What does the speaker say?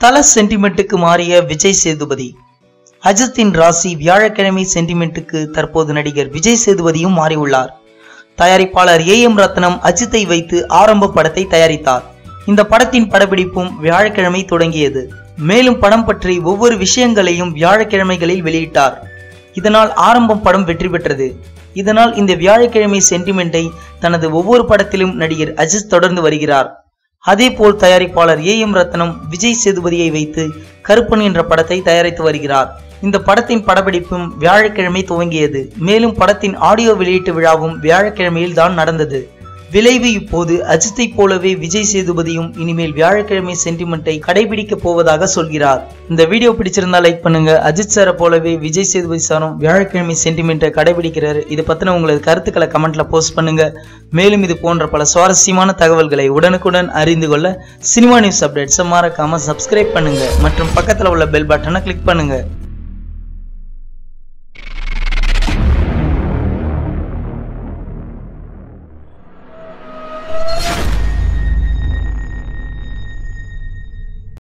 தல சென்டிமெண்ட்டுக்கு மாறிய விஜய் சேதுபதி அஜித்தின் ராசி வியாழக்கிழமை சென்டிமெண்ட்டுக்கு தற்போது நடிகர் விஜய் சேதுபதியும் மாறியுள்ளார் தயாரிப்பாளர் ஏ எம் ரத்னம் அஜித்தை வைத்து ஆரம்ப படத்தை தயாரித்தார் இந்த படத்தின் படப்பிடிப்பும் வியாழக்கிழமை தொடங்கியது மேலும் படம் பற்றி ஒவ்வொரு விஷயங்களையும் வியாழக்கிழமைகளில் வெளியிட்டார் இதனால் ஆரம்பம் படம் வெற்றி பெற்றது இதனால் இந்த வியாழக்கிழமை சென்டிமெண்ட்டை தனது ஒவ்வொரு படத்திலும் நடிகர் அஜித் தொடர்ந்து வருகிறார் அதேபோல் தயாரிப்பாளர் ஏ எம் ரத்னம் விஜய் சேதுபதியை வைத்து கருப்பன் என்ற படத்தை தயாரித்து வருகிறார் இந்த படத்தின் படப்பிடிப்பும் வியாழக்கிழமை துவங்கியது மேலும் படத்தின் ஆடியோ வெளியீட்டு விழாவும் வியாழக்கிழமையில் தான் நடந்தது விளைவு இப்போது அஜித்தை போலவே விஜய் சேதுபதியும் இனிமேல் வியாழக்கிழமை சென்டிமெண்ட்டை கடைபிடிக்க போவதாக சொல்கிறார் இந்த வீடியோ பிடிச்சிருந்தா லைக் பண்ணுங்க அஜித் சாரை போலவே விஜய் சேதுபதி சாரும் வியாழக்கிழமை சென்டிமெண்ட்டை கடைபிடிக்கிறாரு இது பத்தின உங்களது கருத்துக்களை கமெண்ட்ல போஸ்ட் பண்ணுங்க மேலும் இது போன்ற பல சுவாரஸ்யமான தகவல்களை உடனுக்குடன் அறிந்து கொள்ள சினிமா நியூஸ் அப்டேட்ஸை மறக்காம சப்ஸ்கிரைப் பண்ணுங்க மற்றும் பக்கத்துல உள்ள பெல் பட்டனை கிளிக் பண்ணுங்க